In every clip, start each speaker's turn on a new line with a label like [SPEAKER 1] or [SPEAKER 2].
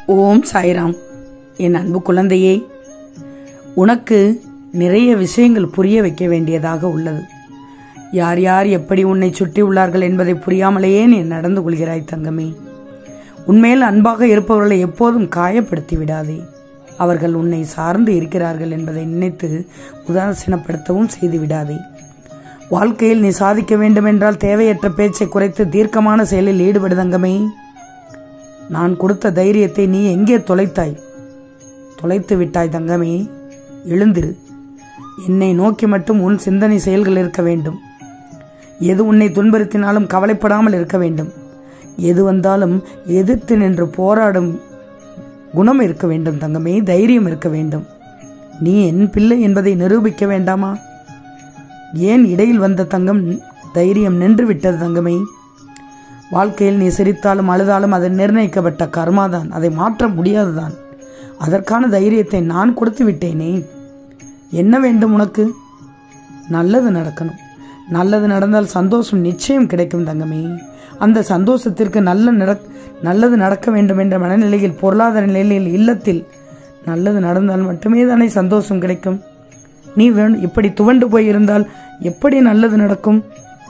[SPEAKER 1] ஓம் சாய்ராம் என் அன்பு குழந்தையே உனக்கு நிறைய விஷயங்கள் புரிய வைக்க வேண்டியதாக உள்ளது யார் யார் எப்படி உன்னை சுற்றி உள்ளார்கள் என்பதை புரியாமலேயே நீ நடந்து கொள்கிறாய் தங்கமே உன்மேல் அன்பாக இருப்பவர்களை எப்போதும் காயப்படுத்தி விடாதே அவர்கள் உன்னை சார்ந்து இருக்கிறார்கள் என்பதை நினைத்து உதாசீனப்படுத்தவும் செய்து விடாதே வாழ்க்கையில் நீ சாதிக்க வேண்டுமென்றால் தேவையற்ற பேச்சை குறைத்து தீர்க்கமான செயலில் ஈடுபடு தங்கமே நான் கொடுத்த தைரியத்தை நீ எங்கே தொலைத்தாய் தொலைத்து விட்டாய் தங்கமே எழுந்திரு என்னை நோக்கி மட்டும் உன் சிந்தனை செயல்கள் இருக்க வேண்டும் எது உன்னை துன்புறுத்தினாலும் கவலைப்படாமல் இருக்க வேண்டும் எது வந்தாலும் எதிர்த்து நின்று போராடும் குணம் இருக்க வேண்டும் தங்கமே தைரியம் இருக்க வேண்டும் நீ என் பிள்ளை என்பதை நிரூபிக்க வேண்டாமா ஏன் இடையில் வந்த தங்கம் தைரியம் நின்று விட்டது தங்கமே வாழ்க்கையில் நீ சிரித்தாலும் அழுதாலும் அது நிர்ணயிக்கப்பட்ட கர்மாதான் அதை மாற்ற முடியாதுதான் அதற்கான தைரியத்தை நான் கொடுத்து விட்டேனே என்ன வேண்டும் உனக்கு நல்லது நடக்கணும் நல்லது நடந்தால் சந்தோஷம் நிச்சயம் கிடைக்கும் தங்கமே அந்த சந்தோஷத்திற்கு நல்ல நடக் நல்லது நடக்க வேண்டும் என்ற மனநிலையில் பொருளாதார நிலையில் இல்லத்தில் நல்லது நடந்தால் மட்டுமே தானே சந்தோஷம் கிடைக்கும் நீ வேணும் இப்படி துவண்டு போயிருந்தால் எப்படி நல்லது நடக்கும்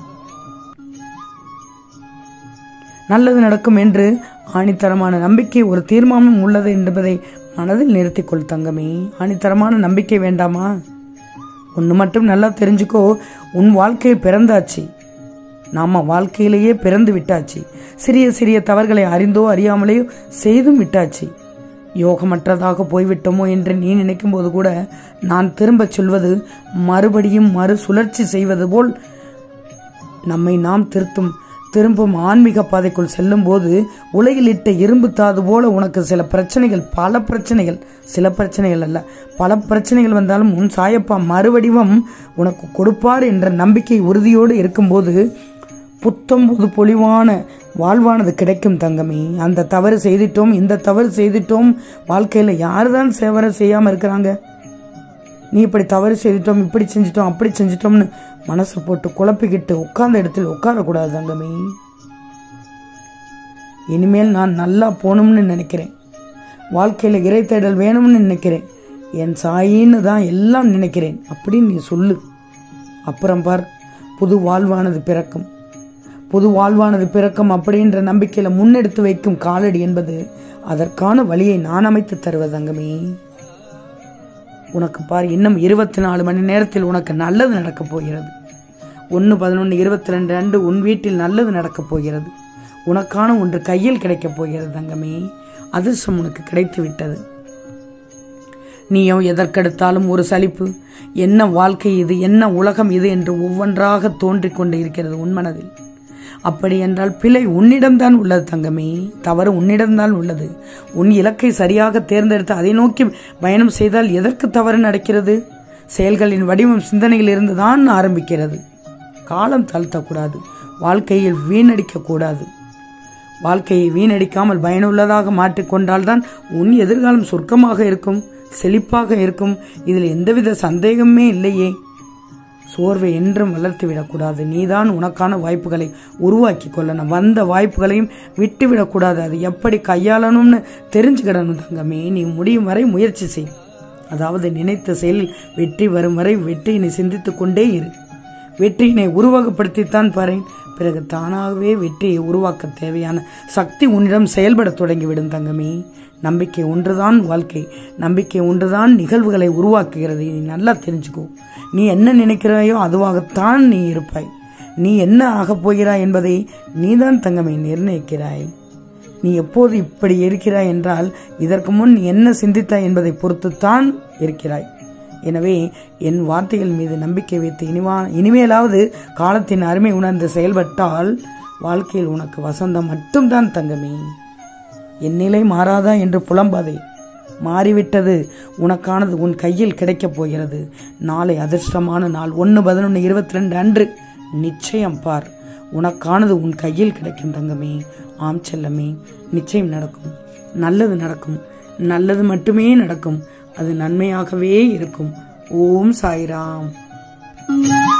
[SPEAKER 1] நல்லது நடக்கும் என்று ஆணித்தரமான நம்பிக்கை ஒரு தீர்மானம் உள்ளது என்பதை மனதில் நிறுத்திக்கொள் தங்கமே ஆணித்தரமான நம்பிக்கை வேண்டாமா ஒன்று மட்டும் நல்லா தெரிஞ்சுக்கோ உன் வாழ்க்கை பிறந்தாச்சு நாம வாழ்க்கையிலேயே பிறந்து விட்டாச்சு சிறிய சிறிய தவறுகளை அறிந்தோ அறியாமலேயோ செய்தும் விட்டாச்சு யோகமற்றதாக போய்விட்டோமோ என்று நீ நினைக்கும் போது கூட நான் திரும்பச் சொல்வது மறுபடியும் மறு சுழற்சி செய்வது போல் நம்மை நாம் திருத்தும் திரும்பும் ஆன்மீக பாதைக்குள் செல்லும் போது உலகில் இட்ட இரும்பு தாது போல உனக்கு சில பிரச்சனைகள் பல பிரச்சனைகள் சில பிரச்சனைகள் அல்ல பல பிரச்சனைகள் வந்தாலும் உன் சாயப்பா மறுவடிவம் உனக்கு கொடுப்பார் என்ற நம்பிக்கை உறுதியோடு இருக்கும்போது புத்தம்புது பொலிவான வாழ்வானது கிடைக்கும் தங்கமே அந்த தவறு செய்துட்டோம் இந்த தவறு செய்துட்டோம் வாழ்க்கையில் யார் தான் சேவரை செய்யாமல் இருக்கிறாங்க நீ இப்படி தவறு செய்துட்டோம் இப்படி செஞ்சிட்டோம் அப்படி செஞ்சிட்டோம்னு மனசை போட்டு குழப்பிக்கிட்டு உட்கார்ந்த இடத்தில் உட்காரக்கூடாது தங்கமே இனிமேல் நான் நல்லா போகணும்னு நினைக்கிறேன் வாழ்க்கையில் இறை தேடல் வேணும்னு நினைக்கிறேன் என் சாயின்னு தான் எல்லாம் நினைக்கிறேன் அப்படின்னு நீ சொல்லு அப்புறம் பார் புது வாழ்வானது பிறக்கும் புது வாழ்வானது பிறக்கும் அப்படின்ற நம்பிக்கையில் முன்னெடுத்து வைக்கும் காலடி என்பது அதற்கான வழியை நான் அமைத்து தருவது தங்கமே உனக்கு பார் இன்னும் இருபத்தி நாலு மணி நேரத்தில் உனக்கு நல்லது நடக்கப் போகிறது ஒன்று பதினொன்று இருபத்தி ரெண்டு அன்று உன் வீட்டில் நல்லது நடக்கப் போகிறது உனக்கான ஒன்று கையில் கிடைக்கப் போகிறது தங்கமே அதிர்ஷ்டம் உனக்கு கிடைத்து விட்டது நீயும் எதற்கெடுத்தாலும் ஒரு சலிப்பு என்ன வாழ்க்கை இது என்ன உலகம் இது என்று ஒவ்வொன்றாக தோன்றிக் கொண்டு இருக்கிறது உன் மனதில் அப்படி என்றால் பிழை உன்னிடம்தான் உள்ளது தங்கமே தவறு உன்னிடம்தான் உள்ளது உன் இலக்கை சரியாக தேர்ந்தெடுத்து அதை நோக்கி பயணம் செய்தால் எதற்கு தவறு நடக்கிறது செயல்களின் வடிவம் சிந்தனையில் இருந்து தான் ஆரம்பிக்கிறது காலம் தாழ்த்தக்கூடாது வாழ்க்கையில் வீணடிக்க கூடாது வாழ்க்கையை வீணடிக்காமல் பயனுள்ளதாக மாற்றிக்கொண்டால்தான் உன் எதிர்காலம் சொர்க்கமாக இருக்கும் செழிப்பாக இருக்கும் இதில் எந்தவித சந்தேகமே இல்லையே சோர்வை என்றும் வளர்த்து விடக்கூடாது நீதான் உனக்கான வாய்ப்புகளை உருவாக்கி கொள்ளணும் வந்த வாய்ப்புகளையும் விட்டு விடக்கூடாது அது எப்படி கையாளணும்னு தெரிஞ்சுக்கிடணும் தங்கமே நீ முடியும் வரை முயற்சி செய் அதாவது நினைத்த செயலில் வெற்றி வரும் வரை வெற்றியினை சிந்தித்து கொண்டே இரு வெற்றியினை உருவகப்படுத்தித்தான் பாறேன் பிறகு தானாகவே வெற்றியை உருவாக்க தேவையான சக்தி உன்னிடம் செயல்பட தொடங்கிவிடும் தங்கமே நம்பிக்கை ஒன்றுதான் வாழ்க்கை நம்பிக்கை ஒன்றுதான் நிகழ்வுகளை உருவாக்குகிறது நீ நல்லா தெரிஞ்சுக்கோ நீ என்ன நினைக்கிறாயோ அதுவாகத்தான் நீ இருப்பாய் நீ என்ன ஆகப் போகிறாய் என்பதை நீதான் தங்கமை நிர்ணயிக்கிறாய் நீ எப்போது இப்படி இருக்கிறாய் என்றால் இதற்கு முன் நீ என்ன சிந்தித்தாய் என்பதை பொறுத்துத்தான் இருக்கிறாய் எனவே என் வார்த்தைகள் மீது நம்பிக்கை வைத்து இனிவா இனிமேலாவது காலத்தின் அருமை உணர்ந்து செயல்பட்டால் வாழ்க்கையில் உனக்கு வசந்தம் மட்டும்தான் தங்கமே என் நிலை மாறாதா என்று புலம்பாதே மாறிவிட்டது உனக்கானது உன் கையில் கிடைக்கப் போகிறது நாளை அதிர்ஷ்டமான நாள் ஒன்று பதினொன்று இருபத்தி ரெண்டு அன்று நிச்சயம் பார் உனக்கானது உன் கையில் கிடைக்கும் தங்கமே ஆம் செல்லமே நிச்சயம் நடக்கும் நல்லது நடக்கும் நல்லது மட்டுமே நடக்கும் அது நன்மையாகவே இருக்கும் ஓம் சாய்ராம்